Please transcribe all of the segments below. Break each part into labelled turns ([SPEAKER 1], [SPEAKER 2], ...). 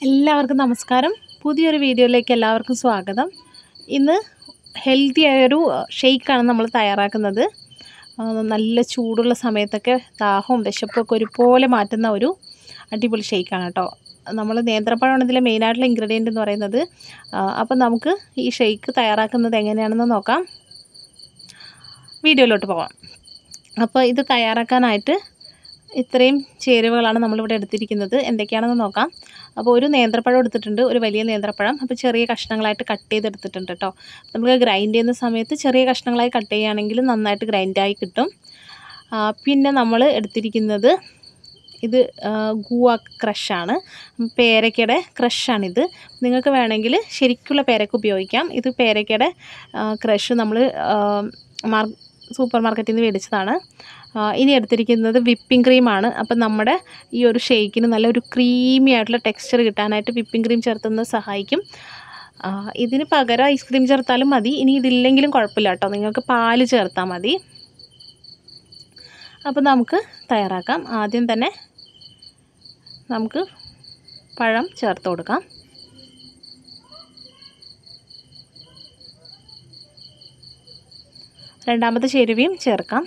[SPEAKER 1] എല്ലാവർക്കും നമസ്കാരം പുതിയൊരു വീഡിയോയിലേക്ക് എല്ലാവർക്കും സ്വാഗതം ഇന്ന് ഹെൽത്തി ആയൊരു ഷെയ്ക്കാണ് നമ്മൾ തയ്യാറാക്കുന്നത് ആ, നല്ല ചൂടുള്ള സമയത്തൊക്കെ ദാഹവും വിശപ്പൊക്കെ ഒരുപോലെ മാറ്റുന്ന ഒരു അടിപൊളി ഷെയ്ക്കാണ് കേട്ടോ നമ്മൾ നേന്ത്രപ്പഴമാണ് ഇതിലെ മെയിനായിട്ടുള്ള ഇൻഗ്രീഡിയൻ്റ് എന്ന് പറയുന്നത് അപ്പം നമുക്ക് ഈ ഷെയ്ക്ക് തയ്യാറാക്കുന്നത് എങ്ങനെയാണെന്ന് നോക്കാം വീഡിയോയിലോട്ട് പോകാം അപ്പോൾ ഇത് തയ്യാറാക്കാനായിട്ട് ഇത്രയും ചേരുവകളാണ് നമ്മളിവിടെ എടുത്തിരിക്കുന്നത് എന്തൊക്കെയാണെന്ന് നോക്കാം അപ്പോൾ ഒരു നേന്ത്രപ്പഴം എടുത്തിട്ടുണ്ട് ഒരു വലിയ നേന്ത്രപ്പഴം അപ്പോൾ ചെറിയ കഷ്ണങ്ങളായിട്ട് കട്ട് ചെയ്തെടുത്തിട്ടുണ്ട് കേട്ടോ നമുക്ക് ഗ്രൈൻഡ് ചെയ്യുന്ന സമയത്ത് ചെറിയ കഷ്ണങ്ങളായി കട്ട് ചെയ്യുകയാണെങ്കിൽ നന്നായിട്ട് ഗ്രൈൻഡായി കിട്ടും ആ, പിന്നെ നമ്മൾ എടുത്തിരിക്കുന്നത് ഇത് ആ, ഗുവ ക്രഷാണ് പേരയ്ക്കയുടെ ക്രഷാണിത് നിങ്ങൾക്ക് വേണമെങ്കിൽ ശരിക്കുള്ള പേരയ്ക്ക ഉപയോഗിക്കാം ഇത് പേരയ്ക്കയുടെ ക്രഷ് നമ്മൾ മാർ സൂപ്പർ മാർക്കറ്റിൽ നിന്ന് മേടിച്ചതാണ് ആ, ഇനി എടുത്തിരിക്കുന്നത് വിപ്പിംഗ് ക്രീമാണ് അപ്പം നമ്മുടെ ഈ ഒരു ഷേക്കിന് നല്ലൊരു ക്രീമി ആയിട്ടുള്ള ടെക്സ്ചർ കിട്ടാനായിട്ട് വിപ്പിംഗ് ക്രീം ചേർത്തുന്നത് സഹായിക്കും ആ, ഇതിന് പകരം ഐസ്ക്രീം ചേർത്താലും മതി ഇനി ഇതില്ലെങ്കിലും കുഴപ്പമില്ല കേട്ടോ നിങ്ങൾക്ക് പാല് ചേർത്താൽ മതി അപ്പോൾ നമുക്ക് തയ്യാറാക്കാം ആദ്യം തന്നെ നമുക്ക് പഴം ചേർത്ത് കൊടുക്കാം രണ്ടാമത്തെ ചേരുവയും ചേർക്കാം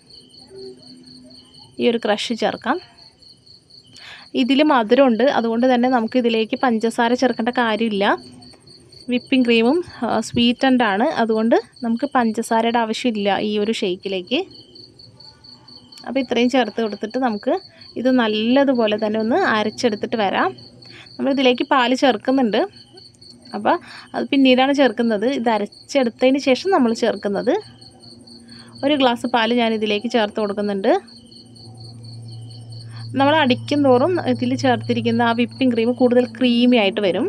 [SPEAKER 1] ഈ ഒരു ക്രഷ് ചേർക്കാം ഇതിൽ മധുരമുണ്ട് അതുകൊണ്ട് തന്നെ നമുക്ക് ഇതിലേക്ക് പഞ്ചസാര ചേർക്കേണ്ട കാര്യമില്ല വിപ്പിംഗ് ക്രീമും സ്വീറ്റൻഡ് ആണ് അതുകൊണ്ട് നമുക്ക് പഞ്ചസാരയുടെ ആവശ്യമില്ല ഈ ഒരു ഷേക്കിലേക്ക് അപ്പോൾ ഇത്രയും ചേർത്ത് കൊടുത്തിട്ട് നമുക്ക് ഇത് നല്ലതുപോലെ തന്നെ ഒന്ന് അരച്ചെടുത്തിട്ട് വരാം നമ്മൾ ഇതിലേക്ക് പാല് ചേർക്കുന്നുണ്ട് അപ്പോൾ അത് പിന്നീടാണ് ചേർക്കുന്നത് ഇത് അരച്ചെടുത്തതിന് ശേഷം നമ്മൾ ചേർക്കുന്നത് ഒരു ഗ്ലാസ് പാല് ഞാൻ ഇതിലേക്ക് ചേർത്ത് കൊടുക്കുന്നുണ്ട് നമ്മൾ അടിക്കും തോറും ഇതിൽ ചേർത്തിരിക്കുന്ന ആ വിപ്പിംഗ് ക്രീം കൂടുതൽ ക്രീമി ആയിട്ട് വരും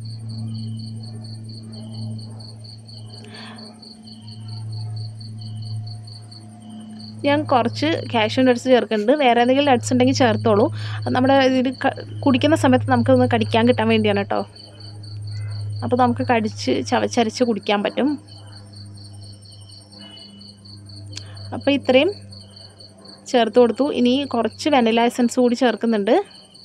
[SPEAKER 1] ഞാൻ കുറച്ച് കാഷ്യൂ നട്ട്സ് ചേർക്കുന്നുണ്ട് വേറെ ഏതെങ്കിലും നട്ട്സ് ഉണ്ടെങ്കിൽ ചേർത്തോളൂ അത് നമ്മുടെ ഇതിൽ ക- കുടിക്കുന്ന സമയത്ത് നമുക്കൊന്ന് കടിക്കാൻ കിട്ടാൻ വേണ്ടിയാണ് കേട്ടോ അപ്പോൾ നമുക്ക് കടിച്ച് ചവച്ചരച്ച് കുടിക്കാൻ പറ്റും അപ്പോൾ ഇത്രയും ചേർത്ത് കൊടുത്തു ഇനി കുറച്ച് വെനില എസൻസ് കൂടി ചേർക്കുന്നുണ്ട്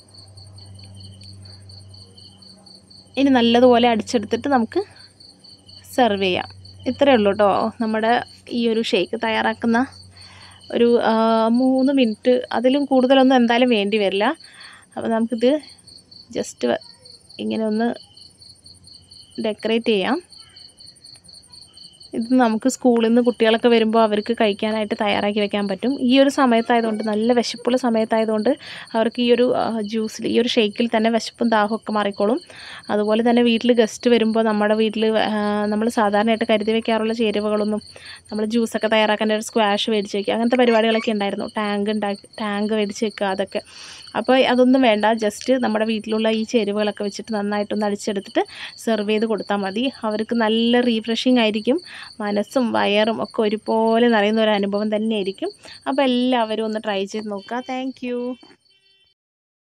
[SPEAKER 1] ഇനി നല്ലതുപോലെ അടിച്ചെടുത്തിട്ട് നമുക്ക് സെർവ് ചെയ്യാം ഇത്രയേ ഉള്ളൂ കേട്ടോ നമ്മുടെ ഈ ഒരു ഷേക്ക് തയ്യാറാക്കുന്ന ഒരു ആ, മൂന്ന് മിനിറ്റ് അതിലും കൂടുതലൊന്നും എന്തായാലും വേണ്ടി വരില്ല അപ്പോൾ നമുക്കിത് ജസ്റ്റ് ഇങ്ങനെ ഒന്ന് ഡെക്കറേറ്റ് ചെയ്യാം ഇത് നമുക്ക് സ്കൂളിൽ നിന്ന് കുട്ടികളൊക്കെ വരുമ്പോൾ അവർക്ക് കഴിക്കാനായിട്ട് തയ്യാറാക്കി വെക്കാൻ പറ്റും ഈ ഒരു സമയത്തായതുകൊണ്ട് നല്ല വിശപ്പുള്ള സമയത്തായതുകൊണ്ട് അവർക്ക് ഈ ഒരു ജ്യൂസിൽ ഈ ഒരു ഷേക്കിൽ തന്നെ വിശപ്പും ദാഹമൊക്കെ മാറിക്കോളും അതുപോലെ തന്നെ വീട്ടിൽ ഗസ്റ്റ് വരുമ്പോൾ നമ്മുടെ വീട്ടിൽ നമ്മൾ സാധാരണയായിട്ട് കരുതി വെക്കാറുള്ള ചേരുവകളൊന്നും നമ്മൾ ജ്യൂസൊക്കെ തയ്യാറാക്കാൻ ഒരു സ്ക്വാഷ് മേടിച്ച് വെക്കുക അങ്ങനത്തെ പരിപാടികളൊക്കെ ഉണ്ടായിരുന്നു ടാങ്ക് ഉണ്ടാക്കി ടാങ്ക് മേടിച്ച് വെക്കുക അതൊക്കെ അപ്പോൾ അതൊന്നും വേണ്ട ജസ്റ്റ് നമ്മുടെ വീട്ടിലുള്ള ഈ ചേരുവകളൊക്കെ വെച്ചിട്ട് നന്നായിട്ടൊന്ന് അടിച്ചെടുത്തിട്ട് സെർവ് ചെയ്ത് കൊടുത്താൽ മതി അവർക്ക് നല്ല റീഫ്രഷിങ് ആയിരിക്കും മനസ്സും വയറും ഒക്കെ ഒരുപോലെ നിറയുന്ന ഒരു അനുഭവം തന്നെയായിരിക്കും അപ്പോൾ എല്ലാവരും ഒന്ന് ട്രൈ ചെയ്ത് നോക്കുക താങ്ക്